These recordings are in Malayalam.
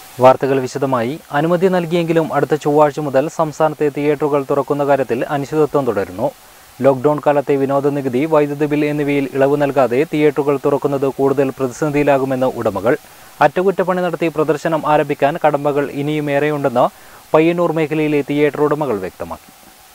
വാർത്തകൾ വിശദമായി അനുമതി നൽകിയെങ്കിലും അടുത്ത ചൊവ്വാഴ്ച മുതൽ സംസ്ഥാനത്തെ തിയേറ്ററുകൾ തുറക്കുന്ന കാര്യത്തിൽ അനിശ്ചിതത്വം തുടരുന്നു ലോക്ക്ഡൌൺ കാലത്തെ വിനോദ നികുതി വൈദ്യുതി ബിൽ എന്നിവയിൽ ഇളവ് നൽകാതെ തിയേറ്ററുകൾ തുറക്കുന്നത് കൂടുതൽ പ്രതിസന്ധിയിലാകുമെന്ന് ഉടമകൾ അറ്റകുറ്റപ്പണി നടത്തി പ്രദർശനം ആരംഭിക്കാൻ കടമ്പകൾ ഇനിയും ഏറെയുണ്ടെന്ന് പയ്യന്നൂർ മേഖലയിലെ തിയേറ്റർ ഉടമകൾ വ്യക്തമാക്കി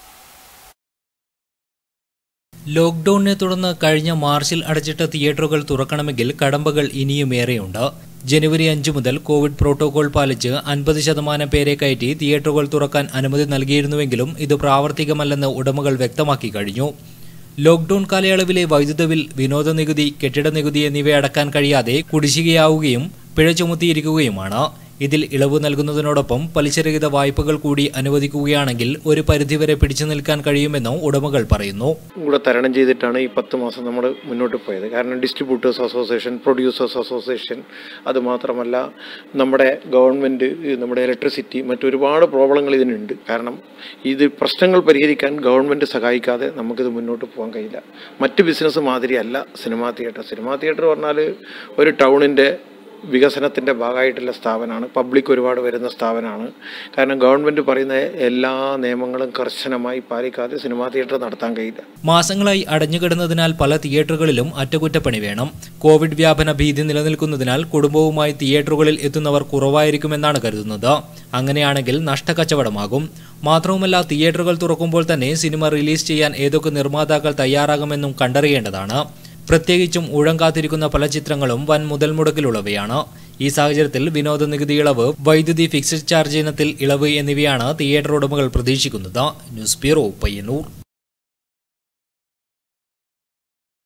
ലോക്ക്ഡൌണിനെ തുടർന്ന് കഴിഞ്ഞ മാർച്ചിൽ അടച്ചിട്ട തിയേറ്ററുകൾ തുറക്കണമെങ്കിൽ കടമ്പകൾ ഇനിയും ഏറെയുണ്ട് ജനുവരി അഞ്ച് മുതൽ കോവിഡ് പ്രോട്ടോകോൾ പാലിച്ച് അൻപത് ശതമാനം പേരെ കയറ്റി തിയേറ്ററുകൾ തുറക്കാൻ അനുമതി നൽകിയിരുന്നുവെങ്കിലും ഇത് പ്രാവർത്തികമല്ലെന്ന് ഉടമകൾ വ്യക്തമാക്കി കഴിഞ്ഞു ലോക്ക്ഡൌൺ കാലയളവിലെ വൈദ്യുത ബിൽ വിനോദ നികുതി കെട്ടിട നികുതി എന്നിവ അടക്കാൻ കഴിയാതെ കുടിശ്ശികയാവുകയും പിഴ ചുമത്തിയിരിക്കുകയുമാണ് ഇതിൽ ഇളവ് നൽകുന്നതിനോടൊപ്പം പലിശരഹിത വായ്പകൾ കൂടി അനുവദിക്കുകയാണെങ്കിൽ ഒരു പരിധിവരെ പിടിച്ചു നിൽക്കാൻ കഴിയുമെന്നും ഉടമകൾ പറയുന്നു കൂടെ തരണം ചെയ്തിട്ടാണ് ഈ പത്ത് മാസം നമ്മൾ മുന്നോട്ട് പോയത് കാരണം ഡിസ്ട്രിബ്യൂട്ടേഴ്സ് അസോസിയേഷൻ പ്രൊഡ്യൂസേഴ്സ് അസോസിയേഷൻ അതുമാത്രമല്ല നമ്മുടെ ഗവൺമെൻറ് നമ്മുടെ ഇലക്ട്രിസിറ്റി മറ്റൊരുപാട് പ്രോബ്ലങ്ങൾ ഇതിനുണ്ട് കാരണം ഇത് പ്രശ്നങ്ങൾ പരിഹരിക്കാൻ ഗവൺമെൻറ് സഹായിക്കാതെ നമുക്കിത് മുന്നോട്ട് പോകാൻ കഴിയില്ല മറ്റ് ബിസിനസ് മാതിരിയല്ല സിനിമാ തിയേറ്റർ സിനിമാ തിയേറ്റർ പറഞ്ഞാൽ ഒരു ടൗണിൻ്റെ വികസനത്തിൻ്റെ ഭാഗമായിട്ടുള്ള സ്ഥാപനമാണ് പബ്ലിക് ഒരുപാട് വരുന്ന സ്ഥാപനമാണ് കാരണം ഗവൺമെൻറ് പറയുന്ന എല്ലാ നിയമങ്ങളും കർശനമായി പാലിക്കാതെ സിനിമാ തിയേറ്റർ നടത്താൻ കഴിയില്ല മാസങ്ങളായി അടഞ്ഞുകിടന്നതിനാൽ പല തിയേറ്ററുകളിലും അറ്റകുറ്റപ്പണി വേണം കോവിഡ് വ്യാപന ഭീതി നിലനിൽക്കുന്നതിനാൽ കുടുംബവുമായി തിയേറ്ററുകളിൽ എത്തുന്നവർ കുറവായിരിക്കുമെന്നാണ് കരുതുന്നത് അങ്ങനെയാണെങ്കിൽ നഷ്ടക്കച്ചവടമാകും മാത്രവുമല്ല തിയേറ്ററുകൾ തുറക്കുമ്പോൾ തന്നെ സിനിമ റിലീസ് ചെയ്യാൻ ഏതൊക്കെ നിർമ്മാതാക്കൾ തയ്യാറാകുമെന്നും കണ്ടറിയേണ്ടതാണ് പ്രത്യേകിച്ചും ഊഴം കാത്തിരിക്കുന്ന പല ചിത്രങ്ങളും വൻ മുതൽ മുടക്കിലുള്ളവയാണ് ഈ സാഹചര്യത്തിൽ വിനോദ നികുതി ഇളവ് വൈദ്യുതി ഫിക്സഡ് ചാർജ് ഇനത്തിൽ ഇളവ് എന്നിവയാണ് തിയേറ്റർ ഉടമകൾ പ്രതീക്ഷിക്കുന്നത് ന്യൂസ് ബ്യൂറോ പയ്യന്നൂർ